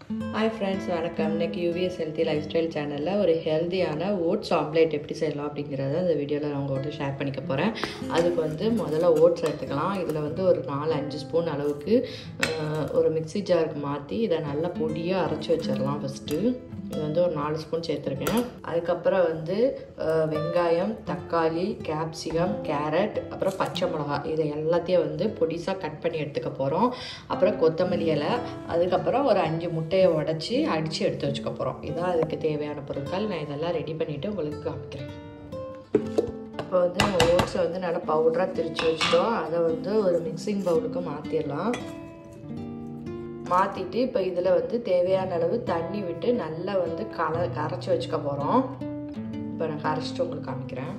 hi friends வணக்கம் இன்னைக்கு யூவிஎஸ் healthy life style சேனலில் ஒரு ஹெல்த்தியான ஓட்ஸ் ஆம்லேட் எப்படி செய்யலாம் அப்படிங்கிறத இந்த வீடியோவில் நான் உங்கள்கிட்ட ஷேர் பண்ணிக்க போகிறேன் அதுக்கு வந்து முதல்ல ஓட்ஸ் எடுத்துக்கலாம் இதில் வந்து ஒரு நாலு அஞ்சு ஸ்பூன் அளவுக்கு ஆஹ், ஒரு மிக்ஸி ஜாருக்கு மாற்றி இதை நல்லா பொடியாக அரைச்சி வச்சிடலாம் ஃபஸ்ட்டு இது வந்து ஒரு நாலு ஸ்பூன் சேர்த்துருக்கேன் அதுக்கப்புறம் வந்து ஆஹ், வெங்காயம் தக்காளி கேப்சிகம் கேரட் அப்புறம் பச்சை மிளகாய் இதை எல்லாத்தையும் வந்து பொடிசாக கட் பண்ணி எடுத்துக்க போகிறோம் அப்புறம் கொத்தமல்லி இலை அதுக்கப்புறம் ஒரு அஞ்சு முட்டையை உடச்சி அடித்து எடுத்து வச்சுக்க போகிறோம் இதான் அதுக்கு தேவையான பொருட்கள் நான் இதெல்லாம் ரெடி பண்ணிவிட்டு உங்களுக்கு காமிக்கிறேன் இப்போ வந்து நம்ம ஓட்ஸை வந்து நல்லா பவுடராக திரித்து வச்சிட்டோம் அதை வந்து ஒரு மிக்சிங் பவுலுக்கு மாற்றிடலாம் மாற்றிட்டு இப்போ இதில் வந்து தேவையான அளவு தண்ணி விட்டு நல்லா வந்து கல கரைச்சி வச்சுக்க போகிறோம் இப்போ நான் கரைச்சிட்டு உங்களுக்கு காமிக்கிறேன்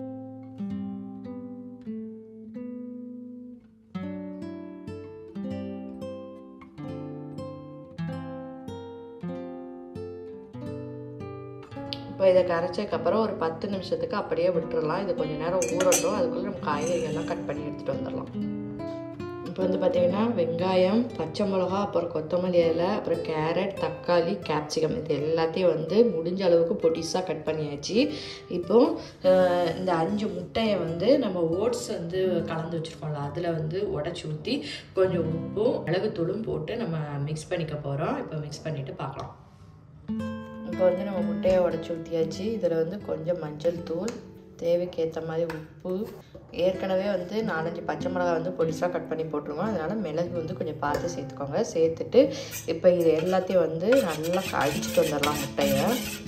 இப்போ இதை கரைச்சதுக்கப்புறம் ஒரு பத்து நிமிஷத்துக்கு அப்படியே விட்டுறலாம் இது கொஞ்சம் நேரம் ஊறட்டும் அதுக்குள்ளே நம்ம காய்கறிகள்லாம் கட் பண்ணி எடுத்துகிட்டு வந்துடலாம் இப்போ வந்து பார்த்திங்கன்னா வெங்காயம் பச்சை மிளகா அப்புறம் கொத்தமல்லி இலை அப்புறம் கேரட் தக்காளி கேப்சிகம் இது எல்லாத்தையும் வந்து முடிஞ்ச அளவுக்கு பொடிசாக கட் பண்ணியாச்சு இப்போ அஹ், இந்த அஞ்சு முட்டையை வந்து நம்ம ஓட்ஸ் வந்து கலந்து வச்சுருக்கோம்ல அதில் வந்து உடச்சி ஊற்றி கொஞ்சம் உப்பும் மிளகுத்தூளும் போட்டு நம்ம மிக்ஸ் பண்ணிக்க போகிறோம் இப்போ மிக்ஸ் பண்ணிவிட்டு பார்க்கலாம் இப்போ வந்து நம்ம முட்டையை உடச்சி ஊற்றியாச்சு இதில் வந்து கொஞ்சம் மஞ்சள் தூள் தேவைக்கு ஏற்ற மாதிரி உப்பு ஏற்கனவே வந்து நாலஞ்சு பச்சை மிளகாய் வந்து பொடிசாக கட் பண்ணி போட்டுருவோம் அதனால் மிளகு வந்து கொஞ்சம் பார்த்து சேர்த்துக்கோங்க சேர்த்துட்டு இப்போ இது எல்லாத்தையும் வந்து நல்லா அடிச்சுட்டு வந்துடலாம் முட்டையை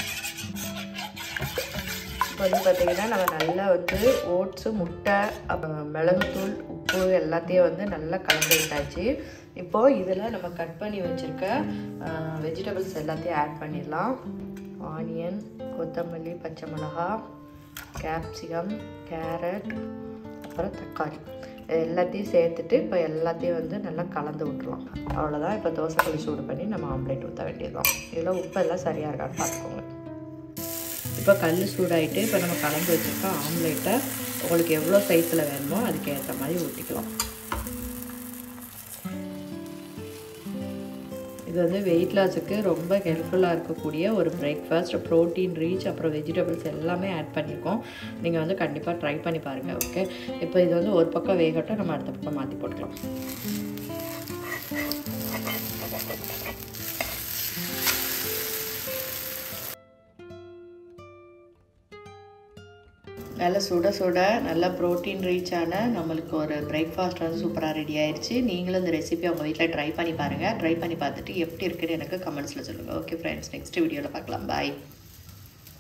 இப்போ வந்து பார்த்திங்கன்னா நம்ம நல்லா வந்து ஓட்ஸு முட்டை அப்புறம் மிளகுத்தூள் உப்பு எல்லாத்தையும் வந்து நல்லா கலந்து விட்டாச்சு இப்போது இதில் நம்ம கட் பண்ணி வச்சுருக்க வெஜிடபிள்ஸ் எல்லாத்தையும் ஆட் பண்ணிடலாம் ஆனியன் கொத்தமல்லி பச்சை மிளகாய் கேப்சிகம் கேரட் அப்புறம் தக்காளி இது எல்லாத்தையும் சேர்த்துட்டு இப்போ எல்லாத்தையும் வந்து நல்லா கலந்து விட்டுருலாம் அவ்வளோதான் இப்போ தோசைக்கல் சூடு பண்ணி நம்ம ஆம்லேட் ஊற்ற வேண்டியதுதான் இதில் உப்பு எல்லாம் சரியாக இருக்கான்னு பார்த்துக்கோங்க இப்போ கல் சூடாயிட்டு இப்போ நம்ம கலந்து வச்சுருக்க ஆம்லேட்டை உங்களுக்கு எவ்வளோ சைஸில் வேணுமோ அதுக்கு ஏற்ற மாதிரி ஊற்றிக்கலாம் இது வந்து வெயிட் லாஸுக்கு ரொம்ப ஹெல்ப்ஃபுல்லாக இருக்கக்கூடிய ஒரு பிரேக்ஃபாஸ்ட் ப்ரோட்டீன் ரீச் அப்புறம் வெஜிடபிள்ஸ் எல்லாமே ஆட் பண்ணியிருக்கோம் நீங்கள் வந்து கண்டிப்பாக ட்ரை பண்ணி பாருங்கள் ஓகே இப்போ இது வந்து ஒரு பக்கம் வேகட்டும் நம்ம அடுத்த பக்கம் மாற்றி போட்டுக்கலாம் நல்ல சுட சுட நல்ல ப்ரோட்டீன் ரீச்சான நம்மளுக்கு ஒரு பிரேக்ஃபாஸ்ட் வந்து சூப்பராக ரெடி ஆயிடுச்சு நீங்களும் இந்த ரெசிபி அவங்க வீட்டில் ட்ரை பண்ணி பாருங்கள் ட்ரை பண்ணி பார்த்துட்டு எப்படி இருக்குன்னு எனக்கு கமெண்ட்ஸில் சொல்லுங்கள் ஓகே ஃப்ரெண்ட்ஸ் நெக்ஸ்ட் வீடியோவில் பார்க்கலாம் பாய்